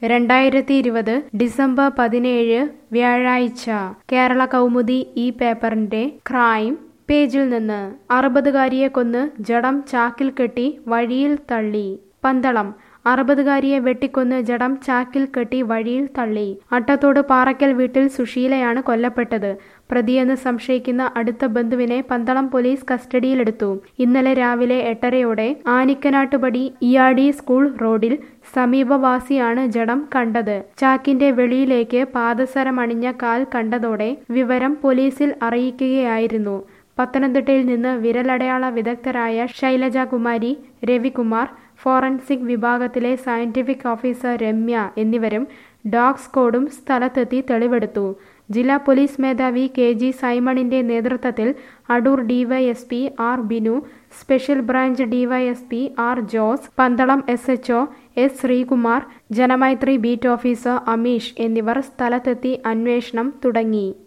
രണ്ടായിരത്തി ഇരുപത് ഡിസംബർ പതിനേഴ് വ്യാഴാഴ്ച കേരള കൗമുദി ഈ പേപ്പറിന്റെ ക്രൈം പേജിൽ നിന്ന് അറുപതുകാരിയെ കൊന്ന് ജഡം ചാക്കിൽ കെട്ടി വഴിയിൽ തള്ളി പന്തളം അറുപതുകാരിയെ വെട്ടിക്കൊന്ന് ജഡം ചാക്കിൽ കെട്ടി വഴിയിൽ തള്ളി അട്ടത്തോട് പാറയ്ക്കൽ വീട്ടിൽ സുശീലയാണ് കൊല്ലപ്പെട്ടത് പ്രതിയെന്ന് സംശയിക്കുന്ന അടുത്ത ബന്ധുവിനെ പന്തളം പോലീസ് കസ്റ്റഡിയിലെടുത്തു ഇന്നലെ രാവിലെ എട്ടരയോടെ ആനിക്കനാട്ടുപടി ഇയാടി സ്കൂൾ റോഡിൽ സമീപവാസിയാണ് ജഡം കണ്ടത് ചാക്കിന്റെ വെളിയിലേക്ക് പാദസരമണിഞ്ഞ കാൽ കണ്ടതോടെ വിവരം പോലീസിൽ അറിയിക്കുകയായിരുന്നു പത്തനംതിട്ടയിൽ നിന്ന് വിരലടയാള വിദഗ്ധരായ ശൈലജ കുമാരി രവികുമാർ ഫോറൻസിക് വിഭാഗത്തിലെ സയന്റിഫിക് ഓഫീസർ രമ്യ എന്നിവരും ഡോഗ് സ്ക്വാഡും സ്ഥലത്തെത്തി തെളിവെടുത്തു ജില്ലാ പോലീസ് മേധാവി കെ ജി സൈമണിന്റെ നേതൃത്വത്തിൽ Adoor DySP R Binu special branch DySP R Jose Pandalam S HO S Sreekumar Janamaithri beat officer Ameesh എന്നിവർ സ്ഥലത്തെത്തി അന്വേഷണം തുടങ്ങി